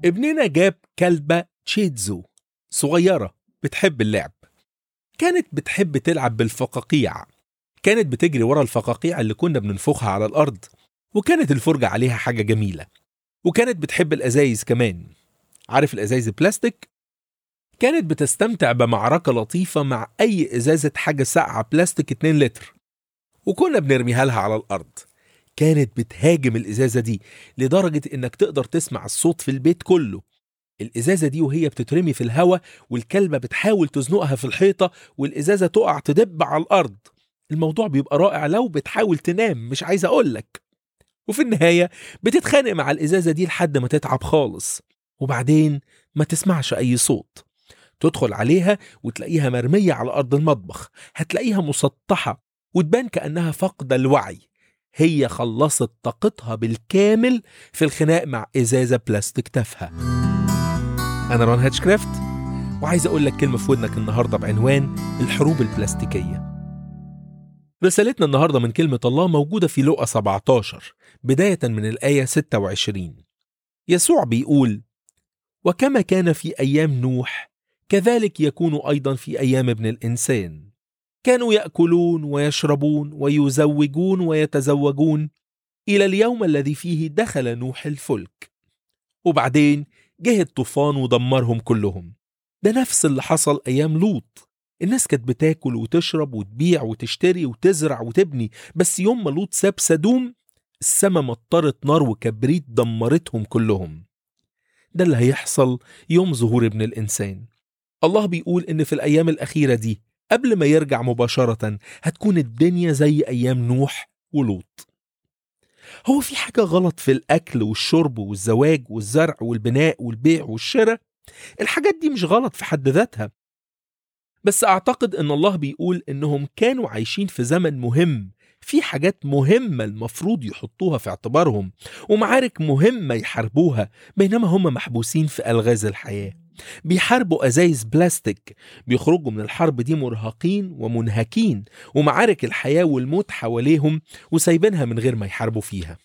ابننا جاب كلبة تشيتزو صغيرة بتحب اللعب كانت بتحب تلعب بالفقاقيع كانت بتجري ورا الفقاقيع اللي كنا بننفخها على الأرض وكانت الفرجة عليها حاجة جميلة وكانت بتحب الأزايز كمان عارف الأزايز البلاستيك؟ كانت بتستمتع بمعركة لطيفة مع أي إزازة حاجة ساقعة بلاستيك 2 لتر وكنا بنرميها لها على الأرض كانت بتهاجم الإزازة دي لدرجة إنك تقدر تسمع الصوت في البيت كله الإزازة دي وهي بتترمي في الهواء والكلبة بتحاول تزنقها في الحيطة والإزازة تقع تدب على الأرض الموضوع بيبقى رائع لو بتحاول تنام مش عايز أقولك وفي النهاية بتتخانق مع الإزازة دي لحد ما تتعب خالص وبعدين ما تسمعش أي صوت تدخل عليها وتلاقيها مرمية على أرض المطبخ هتلاقيها مسطحة وتبان كأنها فاقدة الوعي هي خلصت طاقتها بالكامل في الخناق مع إزازة بلاستيك تافهة أنا ران هاتشكرافت وعايز أقول لك كلمة في ودنك النهاردة بعنوان الحروب البلاستيكية رسالتنا النهاردة من كلمة الله موجودة في لقا 17 بداية من الآية 26 يسوع بيقول وكما كان في أيام نوح كذلك يكون أيضا في أيام ابن الإنسان كانوا يأكلون ويشربون ويزوجون ويتزوجون إلى اليوم الذي فيه دخل نوح الفلك وبعدين جه الطوفان ودمرهم كلهم ده نفس اللي حصل أيام لوط الناس كانت بتاكل وتشرب وتبيع وتشتري وتزرع وتبني بس يوم ما لوط ساب سدوم السما مطرت نار وكبريت دمرتهم كلهم ده اللي هيحصل يوم ظهور ابن الإنسان الله بيقول إن في الأيام الأخيرة دي قبل ما يرجع مباشرة هتكون الدنيا زي أيام نوح ولوط هو في حاجة غلط في الأكل والشرب والزواج والزرع والبناء والبيع والشراء الحاجات دي مش غلط في حد ذاتها بس أعتقد إن الله بيقول إنهم كانوا عايشين في زمن مهم في حاجات مهمة المفروض يحطوها في اعتبارهم ومعارك مهمة يحاربوها بينما هم محبوسين في ألغاز الحياة بيحاربوا أزايز بلاستيك بيخرجوا من الحرب دي مرهقين ومنهكين ومعارك الحياة والموت حواليهم وسايبينها من غير ما يحاربوا فيها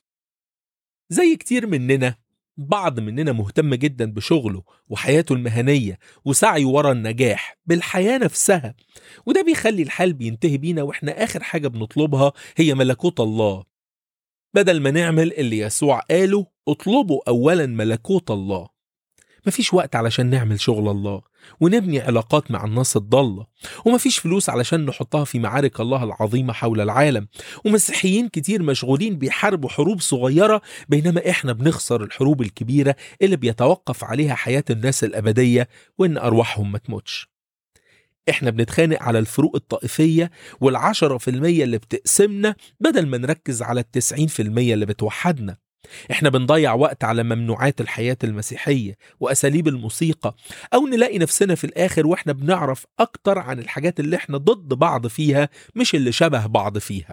زي كتير مننا بعض مننا مهتم جدا بشغله وحياته المهنية وسعيه ورا النجاح بالحياة نفسها وده بيخلي الحال بينتهي بينا واحنا آخر حاجة بنطلبها هي ملكوت الله بدل ما نعمل اللي يسوع قاله اطلبوا أولا ملكوت الله مفيش وقت علشان نعمل شغل الله ونبني علاقات مع الناس الضالة ومفيش فلوس علشان نحطها في معارك الله العظيمة حول العالم ومسيحيين كتير مشغولين بيحاربوا حروب صغيرة بينما احنا بنخسر الحروب الكبيرة اللي بيتوقف عليها حياة الناس الأبدية وإن أرواحهم ما تموتش احنا بنتخانق على الفروق الطائفية والعشرة في المية اللي بتقسمنا بدل ما نركز على التسعين في المية اللي بتوحدنا احنا بنضيع وقت على ممنوعات الحياة المسيحية وأساليب الموسيقى أو نلاقي نفسنا في الآخر وإحنا بنعرف أكتر عن الحاجات اللي إحنا ضد بعض فيها مش اللي شبه بعض فيها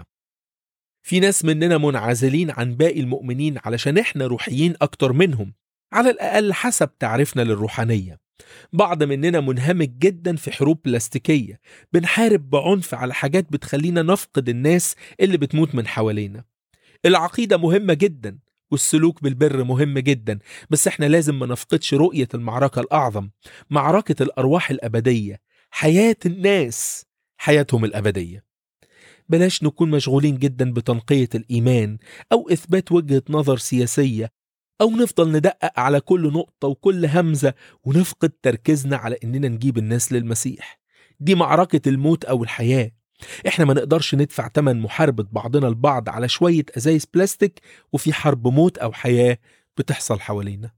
في ناس مننا منعزلين عن باقي المؤمنين علشان إحنا روحيين أكتر منهم على الأقل حسب تعريفنا للروحانية بعض مننا منهمك جدا في حروب بلاستيكية بنحارب بعنف على حاجات بتخلينا نفقد الناس اللي بتموت من حوالينا العقيدة مهمة جدا والسلوك بالبر مهم جدا بس احنا لازم ما نفقدش رؤية المعركة الأعظم معركة الأرواح الأبدية حياة الناس حياتهم الأبدية بلاش نكون مشغولين جدا بتنقية الإيمان أو إثبات وجهة نظر سياسية أو نفضل ندقق على كل نقطة وكل همزة ونفقد تركيزنا على إننا نجيب الناس للمسيح دي معركة الموت أو الحياة احنا ما نقدرش ندفع تمن محاربة بعضنا البعض على شوية أزايز بلاستيك وفي حرب موت أو حياة بتحصل حوالينا